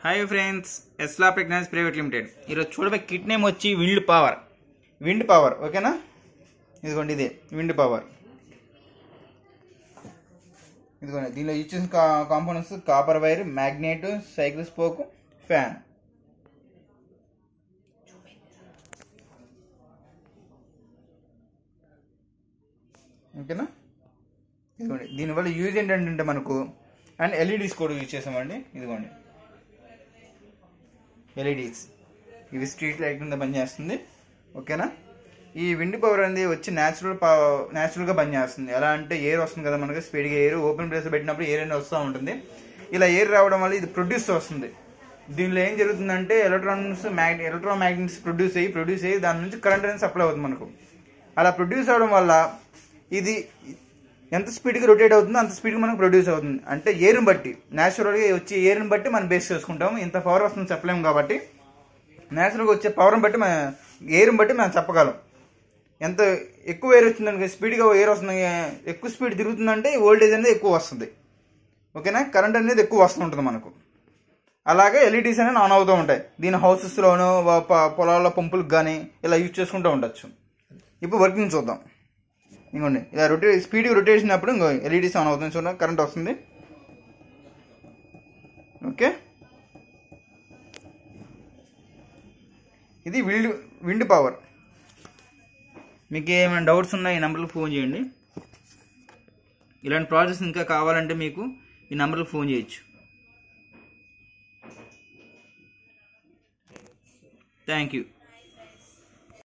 hi friends ఎస్లా pregnancy private limited ఈరోజు చూడబోయే కిట్ నేమ్ వచ్చి విండ్ పవర్ విండ్ పవర్ ఓకేనా ఇదిగోండి ఇదే విండ్ పవర్ ఇదిగోండి దీనిలో యూజ్ చేసిన కా components copper wire magnet cycle spoke fan ఓకేనా ఇదిగోండి దీనివల్ల యూజ్ ఏంటంటే మనకు అండ్ ఎల్ఈడీస్ కూడా యూజ్ చేసామండి ఇదిగోండి ఎల్ఈడీస్ ఇవి స్ట్రీట్ లైట్ కింద పనిచేస్తుంది ఓకేనా ఈ విండ్ పవర్ అనేది వచ్చి న్యాచురల్ న్యాచురల్గా పనిచేస్తుంది ఎలా అంటే ఎయిర్ వస్తుంది కదా మనకి స్పీడ్గా ఎయిర్ ఓపెన్ ప్లేస్ పెట్టినప్పుడు ఎయిర్ అనేది వస్తూ ఉంటుంది ఇలా ఎయిర్ రావడం వల్ల ఇది ప్రొడ్యూస్ వస్తుంది దీనిలో ఏం జరుగుతుందంటే electrons magnet electromagnets produce అయ్యి ప్రొడ్యూస్ అయ్యి దాని నుంచి కరెంట్ అనేది సప్లై అవుతుంది మనకు అలా ప్రొడ్యూస్ అవడం వల్ల ఇది ఎంత స్పీడ్గా రొటేట్ అవుతుందో అంత స్పీడ్గా మనకు ప్రొడ్యూస్ అవుతుంది అంటే ఎయిర్ని బట్టి న్యాచురల్గా వచ్చే ఎయిర్ని బట్టి మనం బేస్ చేసుకుంటాం ఇంత పవర్ వస్తుంది చెప్పలేము కాబట్టి న్యాచురల్గా వచ్చే పవర్ని బట్టి మన ఎయిర్ని బట్టి మనం చెప్పగలం ఎంత ఎక్కువ ఎయిర్ వచ్చిందనుకో స్పీడ్గా ఎయిర్ వస్తుంది ఎక్కువ స్పీడ్ తిరుగుతుందంటే వోల్టేజ్ అనేది ఎక్కువ వస్తుంది ఓకేనా కరెంట్ అనేది ఎక్కువ వస్తూ ఉంటుంది మనకు అలాగే ఎల్ఈడీస్ అనేవి ఆన్ అవుతూ ఉంటాయి దీని హౌసెస్లోనూ పొలాల్లో పంపులకు కానీ ఇలా యూజ్ చేసుకుంటూ ఉండొచ్చు ఇప్పుడు వర్కింగ్ చూద్దాం ఇంకోండి ఇలా రొటే స్పీడ్గా రొటేషన్ అప్పుడు ఇంకో ఎల్ఈడీస్ ఆన్ అవుతుంది చూడండి కరెంట్ వస్తుంది ఓకే ఇది విండ్ విండ్ పవర్ మీకు ఏమైనా డౌట్స్ ఉన్నాయి ఈ నెంబర్కి ఫోన్ చేయండి ఇలాంటి ప్రాజెక్ట్స్ ఇంకా కావాలంటే మీకు ఈ నెంబర్కి ఫోన్ చేయొచ్చు థ్యాంక్ యూ